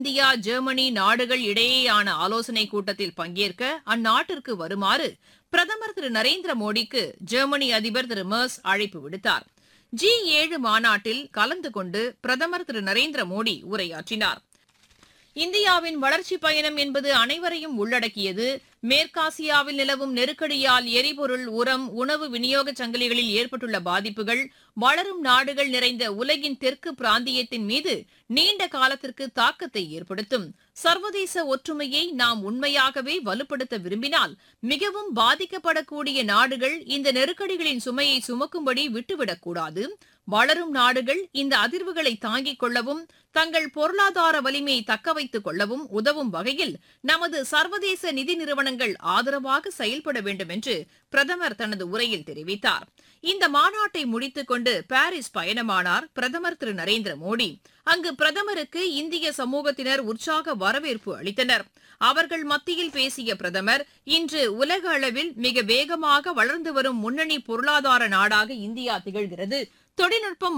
India Germany நாடுகள் இடையேயான ஆலோசனைக் கூட்டத்தில் பங்கேற்க அந்நாட்டிற்கு வருமாறு பிரதமர் திரு நரேந்திர மோடிக்கு ஜெர்மனி அதிபர் திரு மெர்ஸ் அழைப்பு விடுத்தார் ஜி ஏழு மாநாட்டில் கலந்து கொண்டு பிரதமர் திரு நரேந்திர மோடி உரையாற்றினார் இந்தியாவின் வளர்ச்சிப் பயணம் என்பது அனைவரையும் உள்ளடக்கியது மேற்காசியாவில் நிலவும் நெருக்கடியால் எரிபொருள் உரம் உணவு விநியோக சங்கிலிகளில் ஏற்பட்டுள்ள பாதிப்புகள் வளரும் நாடுகள் நிறைந்த உலகின் தெற்கு பிராந்தியத்தின் மீது நீண்ட காலத்திற்கு தாக்கத்தை ஏற்படுத்தும் சர்வதேச ஒற்றுமையை நாம் உண்மையாகவே வலுப்படுத்த விரும்பினால் மிகவும் பாதிக்கப்படக்கூடிய நாடுகள் இந்த நெருக்கடிகளின் சுமையை சுமக்கும்படி விட்டுவிடக்கூடாது வளரும் நாடுகள் இந்த அதிர்வுகளை தாங்கிக் கொள்ளவும் தங்கள் பொருளாதார வலிமையை தக்க வைத்துக் கொள்ளவும் உதவும் வகையில் நமது சர்வதேச நிதி நிறுவனங்கள் ஆதரவாக செயல்பட வேண்டும் என்று பிரதமர் தனது உரையில் தெரிவித்தார் இந்த மாநாட்டை முடித்துக் கொண்டு பாரிஸ் பயணமானார் பிரதமர் திரு நரேந்திர மோடி அங்கு பிரதமருக்கு இந்திய சமூகத்தினர் உற்சாக வரவேற்பு அளித்தனர் அவர்கள் மத்தியில் பேசிய பிரதமர் இன்று உலக அளவில் மிக வேகமாக வளர்ந்து வரும் முன்னணி பொருளாதார நாடாக இந்தியா திகழ்கிறது தொழில்நுட்பம்